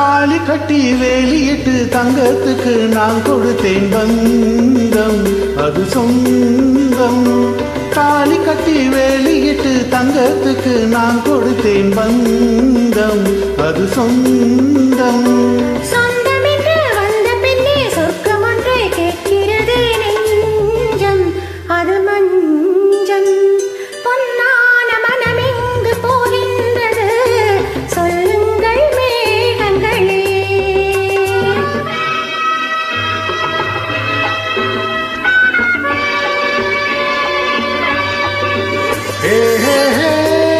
தாலி கட்டி வேலியிட்டு தங்கத்துக்கு நான் கொடுத்தேன் பந்தம் அது சொந்தம் தாலி கட்டி வேலியிட்டு தங்கத்துக்கு நான் கொடுத்தேன் பந்தம் அது சொந்தம் சொந்தமென்று வந்த பின்னே சொர்க்கம் ஒன்றை கேட்கிறது நெஞ்சம் அது மஞ்சம் பொன்னான மனமெங்கு போகின்றது சொல்லுங்கள் மேகங்களே ஹே, ஹே, ஹே.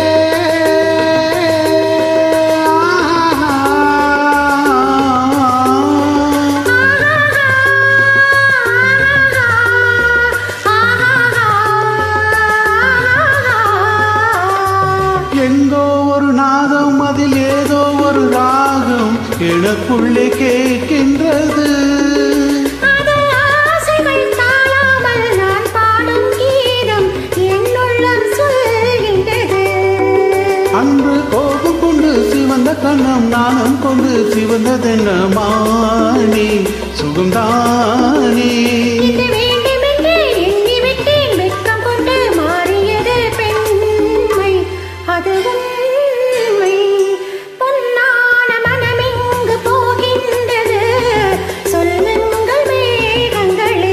எங்கோ ஒரு நாதம் அதில் ஏதோ ஒரு ராகம் எனக்குள்ளே கேட்கின்றது அது ஆசைகள் தாழாமல் நான் பாடும் கீதம் என்னுள்ளம் சொல்கின்றது அன்று கோபம் கொண்டு சிவந்த கண்ணம் நாணம் கொண்டு சிவந்ததென்ன மாணி சுகம்தானே இது வேண்டுமென்று எண்ணிவிட்டேன் வெட்கம் கொண்டு மாறியது பெண்மை அது உண்மை பொன்னான மனமெங்கு போகின்றது சொல்லுங்கள் மேகங்களே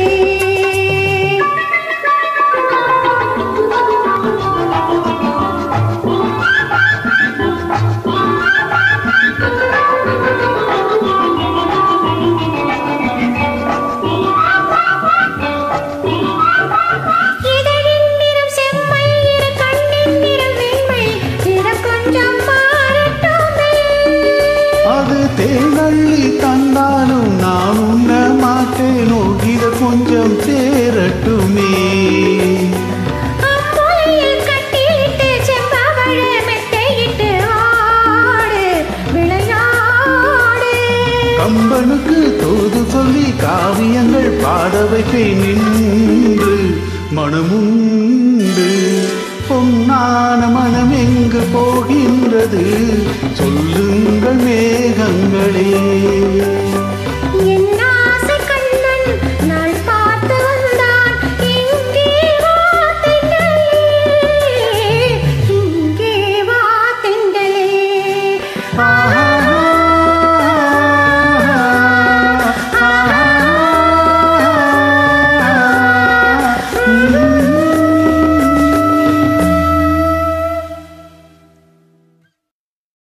இதழின் நிறம் செம்மை இரு கண்ணின் நிறம் வெண்மை நிறம் கொஞ்சம் மாறட்டுமே அது தேனள்ளி தந்தாலும் நான் உண்ண மாட்டேனோ இத கொஞ்சம் சேரட்டுமே அம்புலியில் கட்டியிட்டு செம்பவழ மெத்தையிட்டு ஆடு விளையாடு கம்பனுக்கு தூது சொல்லி காவியங்கள் பாட வைப்பேன் நின்று மனமுண்டு பொன்னான மனம் எங்கு போகின்றது சொல்லுங்கள் மேகங்களே